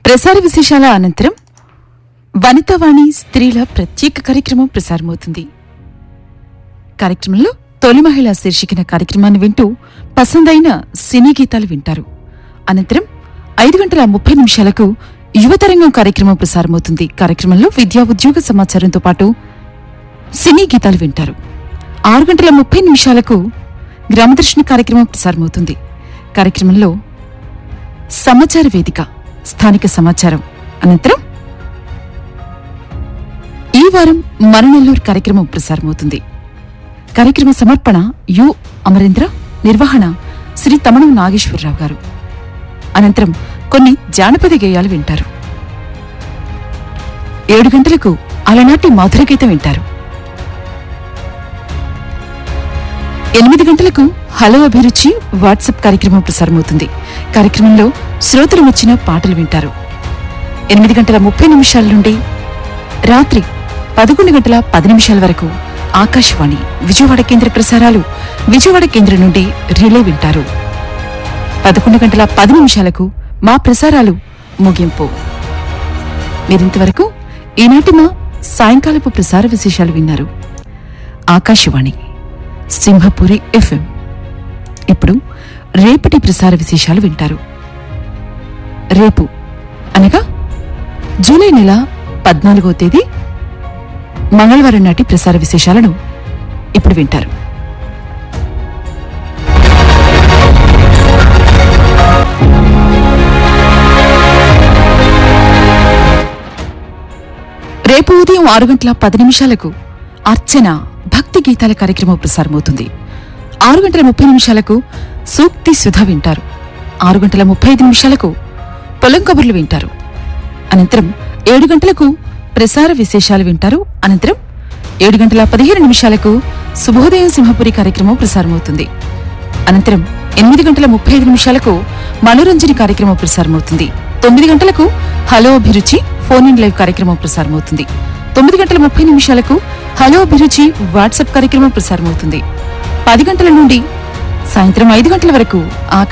ప్రసార విశేషాల అనంతరం వనితావాణి స్త్రీల ప్రత్యేక కార్యక్రమం ప్రసారమవుతుంది కార్యక్రమంలో తొలి మహిళ శీర్షికన కార్యక్రమాన్ని వింటూ పసందైన సినీ గీతాలు వింటారు అనంతరం ఐదు గంటల ముప్పై నిమిషాలకు యువతరంగం కార్యక్రమం ప్రసారమవుతుంది కార్యక్రమంలో విద్యా ఉద్యోగ సమాచారంతో పాటు సినీ గీతాలు వింటారు ఆరు గంటల ముప్పై నిమిషాలకు గ్రామదర్శిని కార్యక్రమం ప్రసారమవుతుంది కార్యక్రమంలో సమాచార వేదిక స్థానిక సమాచారం అనంతరం ఈ వారం మన నెల్లూరు కార్యక్రమం ప్రసారమవుతుంది కార్యక్రమ సమర్పణ యు అమరేంద్ర నిర్వహణ శ్రీ తమణం నాగేశ్వరరావు గారు అనంతరం కొన్ని జానపద గేయాలు వింటారు ఏడు గంటలకు అలనాటి మధుర గీతం వింటారు ఎనిమిది గంటలకు హలో అభిరుచి వాట్సాప్ కార్యక్రమం ప్రసారమవుతుంది కార్యక్రమంలో శ్రోతలు వచ్చిన పాటలు వింటారు ఎనిమిది గంటల ముప్పై నిమిషాల నుండి రాత్రి పదకొండు గంటల పది నిమిషాల వరకు ఆకాశవాణి విజయవాడ కేంద్ర ప్రసారాలు విజయవాడ కేంద్రం నుండి రిలే వింటారు పదకొండు గంటల పది నిమిషాలకు మా ప్రసారాలు ముగింపు మీరింతవరకు ఈనాటి మా సాయంకాలపు ప్రసార విశేషాలు విన్నారు ఆకాశవాణి సింహపురి ఎఫ్ఎం ఇప్పుడు రేపటి ప్రసార విశేషాలు వింటారు రేపు అనగా జూలై నెల పద్నాలుగో తేదీ మంగళవారం నాటి ప్రసార విశేషాలను ఇప్పుడు వింటారు రేపు ఉదయం ఆరు గంటల పది నిమిషాలకు అర్చన భక్తి గీతాల కార్యక్రమం ప్రసారమవుతుంది ఆరు గంటల ముప్పై నిమిషాలకు సూక్తి సుధ వింటారు ఆరు గంటల ముప్పై ఐదు నిమిషాలకు పొలం కబుర్లు వింటారు అనంతరం ఏడు గంటలకు ప్రసార విశేషాలు వింటారు అనంతరం ఏడు గంటల పదిహేను నిమిషాలకు శుభోదయం సింహపురి కార్యక్రమం ప్రసారమవుతుంది అనంతరం ఎనిమిది గంటల ముప్పై ఐదు నిమిషాలకు మనోరంజని కార్యక్రమం ప్రసారమవుతుంది తొమ్మిది గంటలకు హలో అభిరుచి ఫోన్ ఇన్ లైవ్ కార్యక్రమం ప్రసారమవుతుంది తొమ్మిది గంటల ముప్పై నిమిషాలకు హలో అభిరుచి వాట్సాప్ కార్యక్రమం ప్రసారమవుతుంది పది గంటల నుండి సాయంత్రం ఐదు గంటల వరకు ఆకాశ